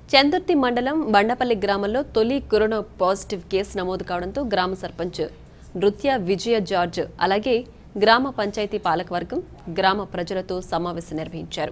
చందుర్తి మండలం బండపల్లి గ్రామంలో తొలి కరోనా పాజిటివ్ కేసు నమోదు కావడంతో గ్రామ సర్పంచ్ నృత్య విజయ జార్జ్ అలాగే గ్రామ పంచాయతీ పాలకవర్గం గ్రామ ప్రజలతో సమావేశం నిర్వహించారు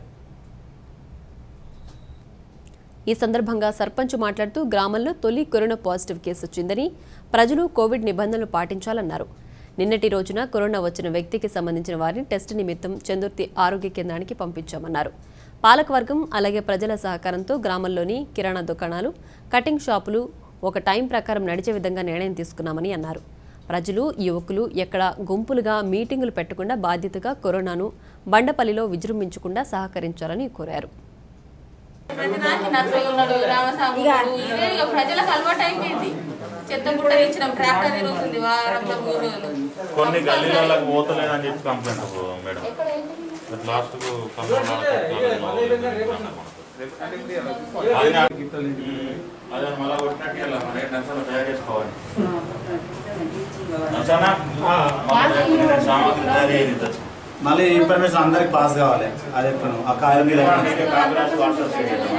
ఈ సందర్భంగా సర్పంచ్ మాట్లాడుతూ గ్రామంలో తొలి కరోనా పాజిటివ్ కేసు వచ్చిందని ప్రజలు కోవిడ్ నిబంధనలు పాటించాలన్నారు నిన్నటి రోజున కరోనా వచ్చిన వ్యక్తికి సంబంధించిన వారిని టెస్ట్ నిమిత్తం చందుర్తి ఆరోగ్య కేంద్రానికి పంపించామన్నారు పాలకవర్గం అలాగే ప్రజల సహకారంతో గ్రామంలోని కిరాణా దుకాణాలు కటింగ్ షాపులు ఒక టైం ప్రకారం నడిచే విధంగా నిర్ణయం తీసుకున్నామని అన్నారు ప్రజలు యువకులు ఎక్కడ గుంపులుగా మీటింగులు పెట్టకుండా బాధ్యతగా కరోనాను బండపల్లిలో విజృంభించకుండా సహకరించాలని కోరారు ప్రతిదానికి నర్సయ్య ఉన్నాడు రామస్వామి ఉన్నాడు ఇదే ఇక ప్రజలకు అలవాటు అయిపోయింది చెత్త గుట్ట ఇచ్చినాం ట్రాక్టర్ తిరుగుతుంది వారంలో మూడు రోజులు కొన్ని గల్లీలకు పోతలేదని చెప్పి కంప్లైంట్ మేడం లాస్ట్ కు అదే మళ్ళీ కొట్టినట్టు ఇలా మరి టెన్షన్ తయారు చేసుకోవాలి అసనా? మళ్ళీ సామాగ్రి తయారు చేయాలి. మళ్ళీ ఇన్ఫర్మేషన్ అందరికి పాస్ కావాలి అది ఎప్పుడు ఆ కాయం మీద అందుకే కాంగ్రెస్ వాట్సాప్ చేయాలి.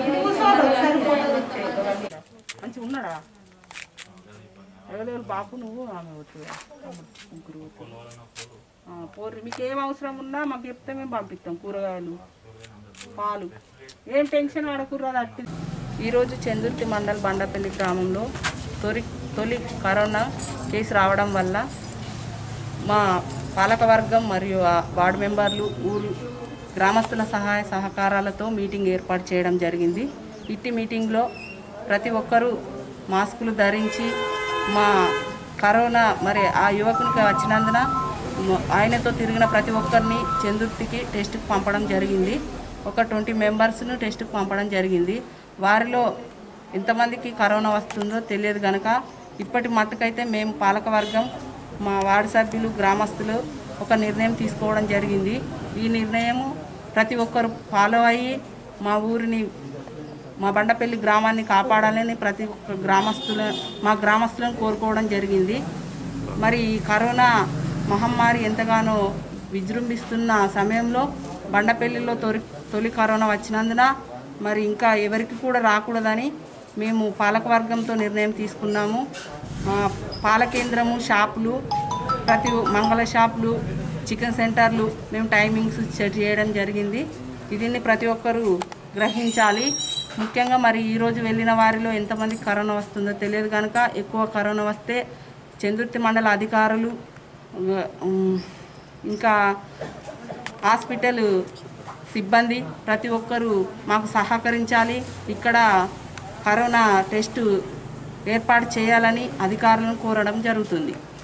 మంచిగా ఉన్నాడా ఎవరెవరు బాపు నువ్వు ఆమె వద్దు ముగ్గురు పోర్రి మీకు ఏం అవసరం ఉన్నా మాకు చెప్తే మేము పంపిస్తాం కూరగాయలు పాలు ఏం టెన్షన్ పడకూడదు అట్టి ఈరోజు చందుర్తి మండల్ బండపల్లి గ్రామంలో తొలి తొలి కరోనా కేసు రావడం వల్ల మా పాలకవర్గం మరియు ఆ వార్డు మెంబర్లు ఊరు గ్రామస్తుల సహాయ సహకారాలతో మీటింగ్ ఏర్పాటు చేయడం జరిగింది ఇట్టి మీటింగ్లో ప్రతి ఒక్కరూ మాస్కులు ధరించి మా కరోనా మరి ఆ యువకునికి వచ్చినందున మ- ఆయనతో తిరిగిన ప్రతి ఒక్కరిని చందుర్తికి టెస్ట్కి పంపడం జరిగింది ఒక ట్వంటీ మెంబర్స్ను టెస్ట్కి పంపడం జరిగింది వారిలో ఎంతమందికి కరోనా వస్తుందో తెలియదు కనుక ఇప్పటి మట్టుకైతే మేము పాలకవర్గం మా వార్డు సభ్యులు గ్రామస్తులు ఒక నిర్ణయం తీసుకోవడం జరిగింది ఈ నిర్ణయం ప్రతి ఒక్కరు ఫాలో అయ్యి మా ఊరిని మా బండపల్లి గ్రామాన్ని కాపాడాలని ప్రతి ఒక్క గ్రామస్తుల మా గ్రామస్తులను కోరుకోవడం జరిగింది మరి ఈ కరోనా మహమ్మారి ఎంతగానో విజృంభిస్తున్న సమయంలో బండపల్లిలో తొలి తొలి కరోనా వచ్చినందున మరి ఇంకా ఎవరికి కూడా రాకూడదని మేము పాలకవర్గంతో నిర్ణయం తీసుకున్నాము ఆ, పాల కేంద్రము షాపులు ప్రతి మంగళ షాపులు చికెన్ సెంటర్లు మేము టైమింగ్స్ సెట్ చేయడం జరిగింది దీన్ని ప్రతి ఒక్కరూ గ్రహించాలి ముఖ్యంగా మరి ఈరోజు వెళ్ళిన వారిలో ఎంతమందికి కరోనా వస్తుందో తెలియదు కనుక ఎక్కువ కరోనా వస్తే చందుర్తి మండల అధికారులు ఉమ్, ఇంకా హాస్పిటల్ సిబ్బంది ప్రతి ఒక్కరూ మాకు సహకరించాలి ఇక్కడ కరోనా టెస్టు ఏర్పాటు చేయాలని అధికారులను కోరడం జరుగుతుంది